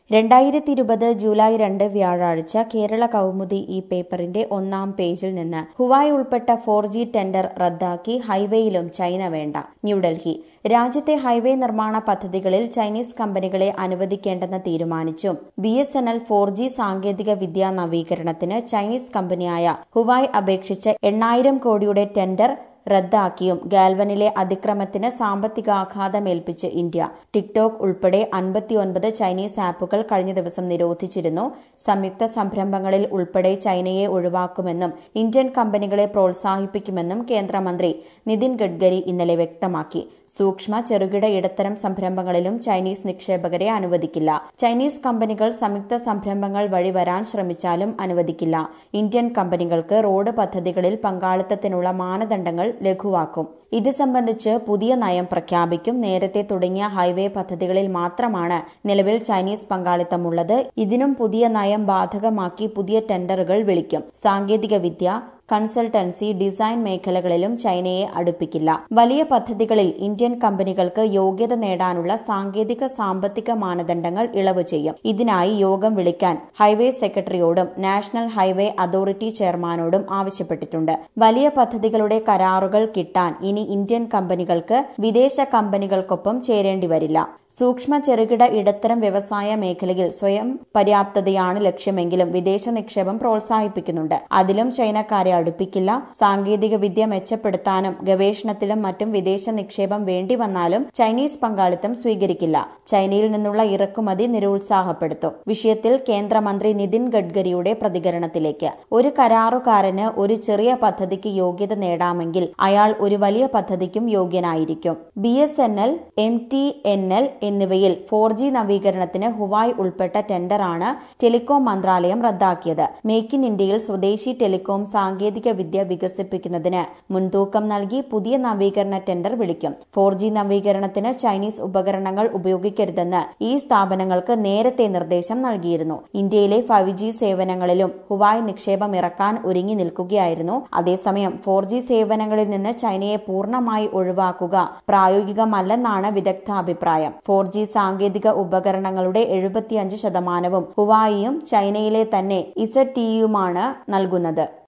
രണ്ടായിരത്തി ഇരുപത് ജൂലൈ രണ്ട് വ്യാഴാഴ്ച കേരള കൗമുദി ഈ പേപ്പറിന്റെ ഒന്നാം പേജിൽ നിന്ന് ഹുവായ് ഉൾപ്പെട്ട ഫോർ ജി ടെൻഡർ റദ്ദാക്കി ഹൈവേയിലും ചൈന വേണ്ട ന്യൂഡൽഹി രാജ്യത്തെ ഹൈവേ നിർമ്മാണ പദ്ധതികളിൽ ചൈനീസ് കമ്പനികളെ അനുവദിക്കേണ്ടെന്ന് തീരുമാനിച്ചു B S N L four G സാങ്കേതിക വിദ്യാ നവീകരണത്തിന് ചൈനീസ് കമ്പനിയായ ഹുവായ് അപേക്ഷിച്ച എണ്ണായിരം കോടിയുടെ ടെൻഡർ റദ്ദാക്കിയും ഗാൽവനിലെ അതിക്രമത്തിന് സാമ്പത്തികാഘാതമേൽപ്പിച്ച് ഇന്ത്യ ടിക്ടോക്ക് ഉൾപ്പെടെ അൻപത്തിയൊൻപത് ചൈനീസ് ആപ്പുകൾ കഴിഞ്ഞ ദിവസം നിരോധിച്ചിരുന്നു സംയുക്ത സംരംഭങ്ങളിൽ ഉൾപ്പെടെ ചൈനയെ ഒഴിവാക്കുമെന്നും ഇന്ത്യൻ കമ്പനികളെ പ്രോത്സാഹിപ്പിക്കുമെന്നും കേന്ദ്രമന്ത്രി നിതിൻ ഗഡ്കരി ഇന്നലെ വ്യക്തമാക്കി സൂക്ഷ്മ ചെറുകിട ഇടത്തരം സംരംഭങ്ങളിലും ചൈനീസ് നിക്ഷേപകരെ അനുവദിക്കില്ല ചൈനീസ് കമ്പനികൾ സംയുക്ത സംരംഭങ്ങൾ വഴി വരാൻ ശ്രമിച്ചാലും അനുവദിക്കില്ല ഇന്ത്യൻ കമ്പനികൾക്ക് റോഡ് പദ്ധതികളിൽ പങ്കാളിത്തത്തിനുള്ള മാനദണ്ഡങ്ങൾ ലഘുവാക്കും ഇത് സംബന്ധിച്ച് പുതിയ നയം പ്രഖ്യാപിക്കും നേരത്തെ തുടങ്ങിയ ഹൈവേ പദ്ധതികളിൽ മാത്രമാണ് നിലവിൽ ചൈനീസ് പങ്കാളിത്തമുള്ളത് ഇതിനും പുതിയ നയം ബാധകമാക്കി പുതിയ ടെൻഡറുകൾ വിളിക്കും സാങ്കേതിക വിദ്യ കൺസൾട്ടൻസി ഡിസൈൻ മേഖലകളിലും ചൈനയെ അടുപ്പിക്കില്ല വലിയ പദ്ധതികളിൽ ഇന്ത്യൻ കമ്പനികൾക്ക് യോഗ്യത നേടാനുള്ള സാങ്കേതിക സാമ്പത്തിക മാനദണ്ഡങ്ങൾ ഇളവ് ചെയ്യും ഇതിനായി യോഗം വിളിക്കാൻ ഹൈവേ സെക്രട്ടറിയോടും നാഷണൽ ഹൈവേ അതോറിറ്റി ചെയർമാനോടും ആവശ്യപ്പെട്ടിട്ടുണ്ട് വലിയ പദ്ധതികളുടെ കരാറുകൾ കിട്ടാൻ ഇനി ഇന്ത്യൻ കമ്പനികൾക്ക് വിദേശ കമ്പനികൾക്കൊപ്പം ചേരേണ്ടി വരില്ല സൂക്ഷ്മ ചെറുകിട ഇടത്തരം വ്യവസായ മേഖലയിൽ സ്വയം പര്യാപ്തതയാണ് ലക്ഷ്യമെങ്കിലും വിദേശ നിക്ഷേപം പ്രോത്സാഹിപ്പിക്കുന്നുണ്ട് അതിലും ചൈനക്കാരെ അടുപ്പിക്കില്ല സാങ്കേതിക വിദ്യ മെച്ചപ്പെടുത്താനും ഗവേഷണത്തിലും മറ്റും വിദേശ നിക്ഷേപം വേണ്ടി വന്നാലും ചൈനീസ് പങ്കാളിത്തം സ്വീകരിക്കില്ല ചൈനയിൽ നിന്നുള്ള ഇറക്കുമതി നിരുത്സാഹപ്പെടുത്തും വിഷയത്തിൽ കേന്ദ്രമന്ത്രി നിതിൻ ഗഡ്കരിയുടെ പ്രതികരണത്തിലേക്ക് ഒരു കരാറുകാരന് ഒരു ചെറിയ പദ്ധതിക്ക് യോഗ്യത നേടാമെങ്കിൽ അയാൾ ഒരു വലിയ പദ്ധതിക്കും യോഗ്യനായിരിക്കും B S N L M T N L എന്നിവയിൽ ഫോർ ജി നവീകരണത്തിന് ഹുവായ് ഉൾപ്പെട്ട ടെൻഡറാണ് ടെലികോം മന്ത്രാലയം റദ്ദാക്കിയത് മേക്ക് ഇൻ ഇന്ത്യയിൽ സ്വദേശി ടെലികോം സാങ്കേതിക വിദ്യ വികസിപ്പിക്കുന്നതിന് മുൻതൂക്കം നൽകി പുതിയ നവീകരണ ടെൻഡർ വിളിക്കും ഫോർ ജി നവീകരണത്തിന് ചൈനീസ് ഉപകരണങ്ങൾ ഉപയോഗിക്കരുതെന്ന് ഈ സ്ഥാപനങ്ങൾക്ക് നേരത്തെ നിർദ്ദേശം നൽകിയിരുന്നു ഇന്ത്യയിലെ ഫൈവ് ജി സേവനങ്ങളിലും ഹുവായ് നിക്ഷേപം ഇറക്കാൻ ഒരുങ്ങി നിൽക്കുകയായിരുന്നു അതേസമയം ഫോർ ജി സേവനങ്ങളിൽ നിന്ന് ചൈനയെ പൂർണ്ണമായി ഒഴിവാക്കുക പ്രായോഗികമല്ലെന്നാണ് വിദഗ്ധ അഭിപ്രായം ഫോർ ജി സാങ്കേതിക ഉപകരണങ്ങളുടെ എഴുപത്തിയഞ്ച് ശതമാനവും ഹുവായിയും ചൈനയിലെ തന്നെ ഇസറ്റിയുമാണ് നൽകുന്നത്